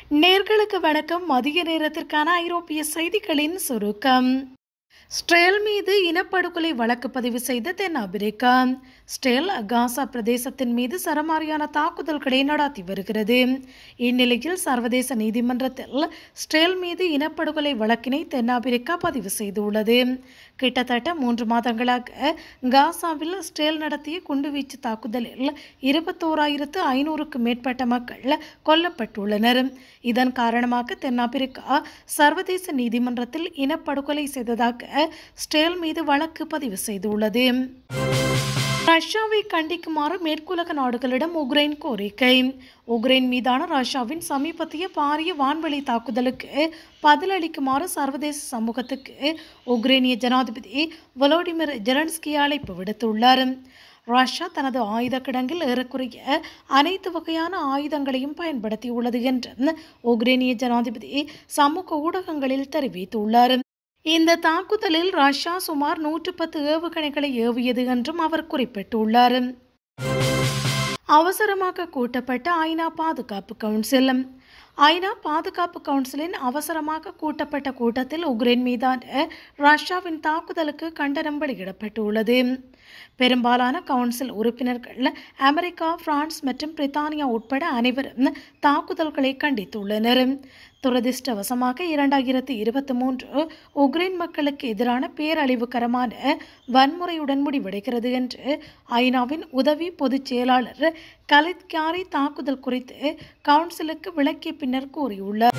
நேர்களுக்கு வணக்கம் மதிய நேரத்திற்கான ஐரோப்பிய செய்திகளின் சுருக்கம் ஸ்ட்ரேல் மீது இனப்படுகொலை வழக்கு பதிவு செய்த தென்னாப்பிரிக்கா ஸ்டேல் காசா பிரதேசத்தின் மீது சரமாரியான தாக்குதல்களை நடத்தி வருகிறது இந்நிலையில் சர்வதேச நீதிமன்றத்தில் ஸ்டேல் மீது இனப்படுகொலை வழக்கினை தென்னாப்பிரிக்கா பதிவு செய்துள்ளது கிட்டத்தட்ட மூன்று மாதங்களாக காசாவில் ஸ்டேல் நடத்திய குண்டுவீச்சு தாக்குதலில் இருபத்தோராயிரத்து ஐநூறுக்கு மேற்பட்ட மக்கள் கொல்லப்பட்டுள்ளனர் இதன் காரணமாக தென்னாப்பிரிக்கா சர்வதேச நீதிமன்றத்தில் இனப்படுகொலை செய்ததாக ஸ்டேல் மீது வழக்கு பதிவு செய்துள்ளது ரஷ்யாவை கண்டிக்குமாறு மேற்குலக நாடுகளிடம் உக்ரைன் கோரிக்கை உக்ரைன் மீதான ரஷ்யாவின் சமீபத்திய பாரிய வான்வெளி தாக்குதலுக்கு பதிலளிக்குமாறு சர்வதேச சமூகத்துக்கு உக்ரைனிய ஜனாதிபதி வொலோடிமிர் ஜெலன்ஸ்கி அழைப்பு விடுத்துள்ளார் ரஷ்யா தனது ஆயுத கிடங்கில் ஏறக்குறைய அனைத்து வகையான ஆயுதங்களையும் பயன்படுத்தியுள்ளது என்று உக்ரைனிய ஜனாதிபதி சமூக ஊடகங்களில் தெரிவித்துள்ளார் இந்த தாக்குதலில் ரஷ்யா சுமார் நூற்று பத்து ஏவுகணைகளை ஏவியது என்றும் அவர் குறிப்பிட்டுள்ளார் அவசரமாக கூட்டப்பட்ட ஐநா பாதுகாப்பு கவுன்சில் ஐநா பாதுகாப்பு கவுன்சிலின் அவசரமாக கூட்டப்பட்ட கூட்டத்தில் உக்ரைன் மீதான ரஷ்யாவின் தாக்குதலுக்கு கண்டனம் வெளியிடப்பட்டுள்ளது பெரும்பாலான கவுன்சில் உறுப்பினர்கள் அமெரிக்கா பிரான்ஸ் மற்றும் பிரித்தானியா உட்பட அனைவரும் தாக்குதல்களை கண்டித்துள்ளனர் துரதிர்ஷ்டவசமாக இரண்டாயிரத்தி இருபத்தி மூன்று உக்ரைன் மக்களுக்கு எதிரான பேரழிவுகரமான வன்முறையுடன் முடிவடைகிறது என்று ஐநாவின் உதவி பொதுச் செயலாளர் கலித் கியாரி தாக்குதல் குறித்து கவுன்சிலுக்கு விளக்கிய பின்னர் கூறியுள்ளார்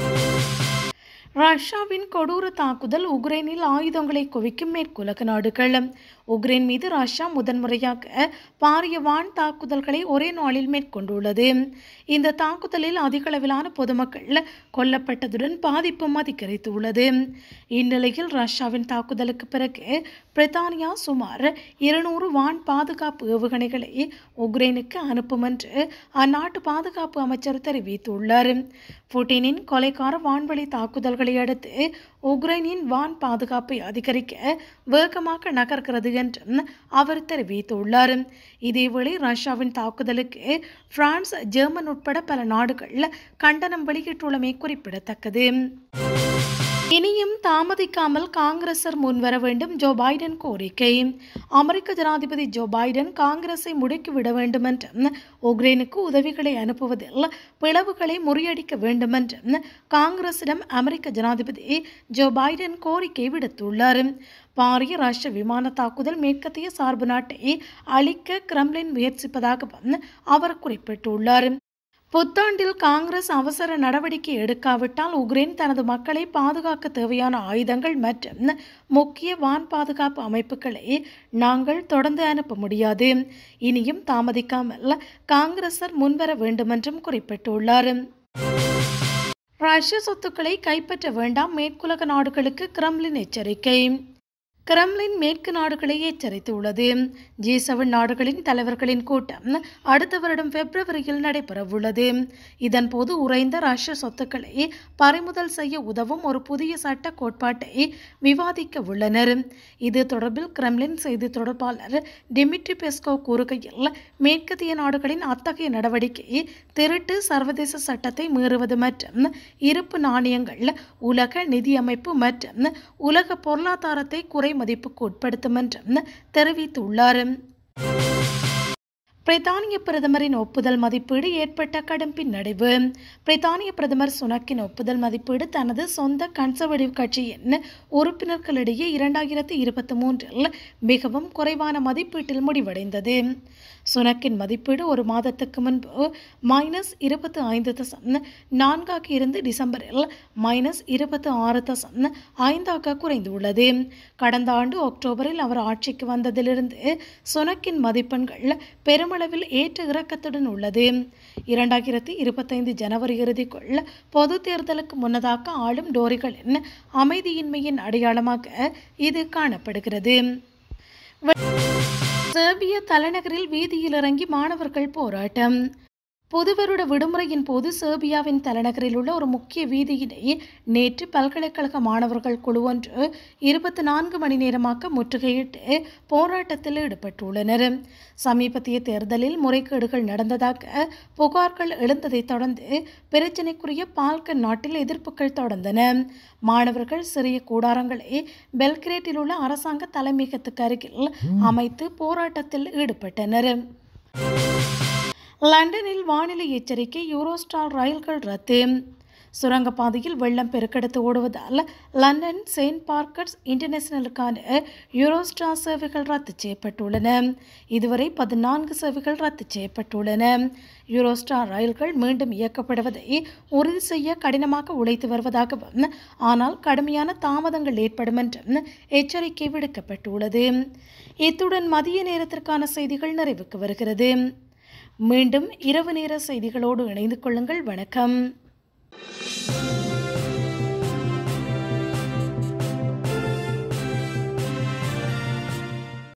ரஷ்யாவின் கொடூர தாக்குதல் உக்ரைனில் ஆயுதங்களை குவிக்கும் மேற்குலக நாடுகள் உக்ரைன் மீது ரஷ்யா முதன்முறையாக பாரிய வான் தாக்குதல்களை ஒரே நாளில் மேற்கொண்டுள்ளது இந்த தாக்குதலில் அதிகளவிலான பொதுமக்கள் கொல்லப்பட்டதுடன் பாதிப்பும் அதிகரித்துள்ளது இந்நிலையில் ரஷ்யாவின் தாக்குதலுக்கு பிறகு பிரித்தானியா சுமார் இருநூறு வான் பாதுகாப்பு ஏவுகணைகளை உக்ரைனுக்கு அனுப்பும் என்று அந்நாட்டு பாதுகாப்பு அமைச்சர் தெரிவித்துள்ளார் புட்டினின் கொலைக்கார வான்வழி தாக்குதல்களை அடுத்து உக்ரைனின் வான் பாதுகாப்பை அதிகரிக்க வேகமாக நகர்கிறது என்றும் அவர் தெரிவித்துள்ளார் இதேவேளை ரஷ்யாவின் தாக்குதலுக்கு பிரான்ஸ் ஜெர்மன் உட்பட பல நாடுகள் கண்டனம் வெளியிட்டுள்ளமை குறிப்பிடத்தக்கது இனியும் தாமதிக்காமல் காங்கிரசர் முன்வர வேண்டும் ஜோ பைடன் கோரிக்கை அமெரிக்க ஜனாதிபதி ஜோ பைடன் காங்கிரஸை முடுக்கிவிட வேண்டும் என்றும் உக்ரைனுக்கு உதவிகளை அனுப்புவதில் பிளவுகளை முறியடிக்க வேண்டும் என்றும் காங்கிரசிடம் அமெரிக்க ஜனாதிபதி ஜோ பைடன் கோரிக்கை விடுத்துள்ளார் பாரிய ரஷ்ய விமான தாக்குதல் மேற்கத்திய சார்பு நாட்டை அழிக்க கிரெம்லின் முயற்சிப்பதாகவும் அவர் குறிப்பிட்டுள்ளார் புத்தாண்டில் காங்கிரஸ் அவசர நடவடிக்கை எடுக்காவிட்டால் உக்ரைன் தனது மக்களை பாதுகாக்க தேவையான ஆயுதங்கள் மற்றும் முக்கிய வான் பாதுகாப்பு அமைப்புகளை நாங்கள் தொடர்ந்து அனுப்ப முடியாது இனியும் தாமதிக்காமல் காங்கிரசர் முன்வர வேண்டுமென்றும் குறிப்பிட்டுள்ளார் ரஷ்ய சொத்துக்களை கைப்பற்ற வேண்டாம் மேற்குலக நாடுகளுக்கு கிரெம்லின் எச்சரிக்கை கிரெம்லின் மேற்கு நாடுகளை எச்சரித்துள்ளது ஜி செவன் நாடுகளின் தலைவர்களின் கூட்டம் அடுத்த வருடம் பிப்ரவரியில் நடைபெறவுள்ளது இதன்போது உறைந்த ரஷ்ய சொத்துக்களை பறிமுதல் செய்ய உதவும் ஒரு புதிய சட்ட கோட்பாட்டை விவாதிக்க உள்ளனர் இது தொடர்பில் கிரெம்லின் செய்தி தொடர்பாளர் டிமிட்ரி பெஸ்கோ கூறுகையில் மேற்கத்திய நாடுகளின் அத்தகைய நடவடிக்கை திருட்டு சர்வதேச சட்டத்தை மீறுவது மற்றும் இருப்பு நாணயங்கள் உலக நிதியமைப்பு மற்றும் உலக பொருளாதாரத்தை குறை மதிப்புக்கு உட்படுத்தும் என்றும் தெரிவித்துள்ளார் பிரித்தானிய பிரதமரின் ஒப்புதல் மதிப்பீடு ஏற்பட்ட கடும் பின்னடைவு பிரித்தானிய பிரதமர் சுனக்கின் ஒப்புதல் மதிப்பீடு தனது சொந்த கன்சர்வேட்டிவ் கட்சியின் உறுப்பினர்களிடையே இரண்டாயிரத்தி இருபத்தி மூன்றில் மிகவும் குறைவான மதிப்பீட்டில் முடிவடைந்தது சுனக்கின் மதிப்பீடு ஒரு மாதத்துக்கு முன்பு மைனஸ் இருபத்தி ஐந்து தசம் நான்காக இருந்து டிசம்பரில் மைனஸ் இருபத்தி ஆறு தசம் ஐந்தாக குறைந்துள்ளது கடந்த ஆண்டு அக்டோபரில் அவர் ஆட்சிக்கு வந்ததிலிருந்து சுனக்கின் மதிப்பெண்கள் பெருமளவில் ஏற்ற இறக்கத்துடன் உள்ளது இரண்டாயிரத்தி இருபத்தைந்து ஜனவரி இறுதிக்குள் பொது தேர்தலுக்கு முன்னதாக ஆளும் டோரிகளின் அமைதியின்மையின் அடையாளமாக இது காணப்படுகிறது செர்பிய தலைநகரில் வீதியில் இறங்கி மாணவர்கள் போராட்டம் புதுவருட விடுமுறையின் போது சேர்பியாவின் தலைநகரில் உள்ள ஒரு முக்கிய வீதியினை நேற்று பல்கலைக்கழக மாணவர்கள் குழு ஒன்று இருபத்தி நான்கு மணி நேரமாக முற்றுகையிட்டு போராட்டத்தில் ஈடுபட்டுள்ளனர் சமீபத்திய தேர்தலில் முறைகேடுகள் நடந்ததாக புகார்கள் எழுந்ததைத் தொடர்ந்து பிரச்சினைக்குரிய பால்கன் நாட்டில் எதிர்ப்புகள் தொடர்ந்தன மாணவர்கள் சிறிய கூடாரங்களை பெல்கிரேட்டில் உள்ள அரசாங்க தலைமையகத்துக்கு அருகில் அமைத்து போராட்டத்தில் ஈடுபட்டனர் லண்டனில் வானிலை எச்சரிக்கை யூரோஸ்டார் ரயில்கள் ரத்து சுரங்கப்பாதையில் வெள்ளம் பெருக்கெடுத்து ஓடுவதால் லண்டன் செயின்ட் பார்க்கர்ஸ் இன்டர்நேஷனலுக்கான யூரோஸ்டார் சேவைகள் ரத்து செய்யப்பட்டுள்ளன இதுவரை பதினான்கு சேவைகள் ரத்து செய்யப்பட்டுள்ளன யூரோஸ்டார் ரயில்கள் மீண்டும் இயக்கப்படுவதை உறுதி செய்ய கடினமாக உழைத்து வருவதாகவும் ஆனால் கடுமையான தாமதங்கள் ஏற்படும் என்றும் எச்சரிக்கை விடுக்கப்பட்டுள்ளது இத்துடன் மதிய நேரத்திற்கான செய்திகள் நிறைவுக்கு வருகிறது மீண்டும் இரவு நேர செய்திகளோடு இணைந்து கொள்ளுங்கள் வணக்கம்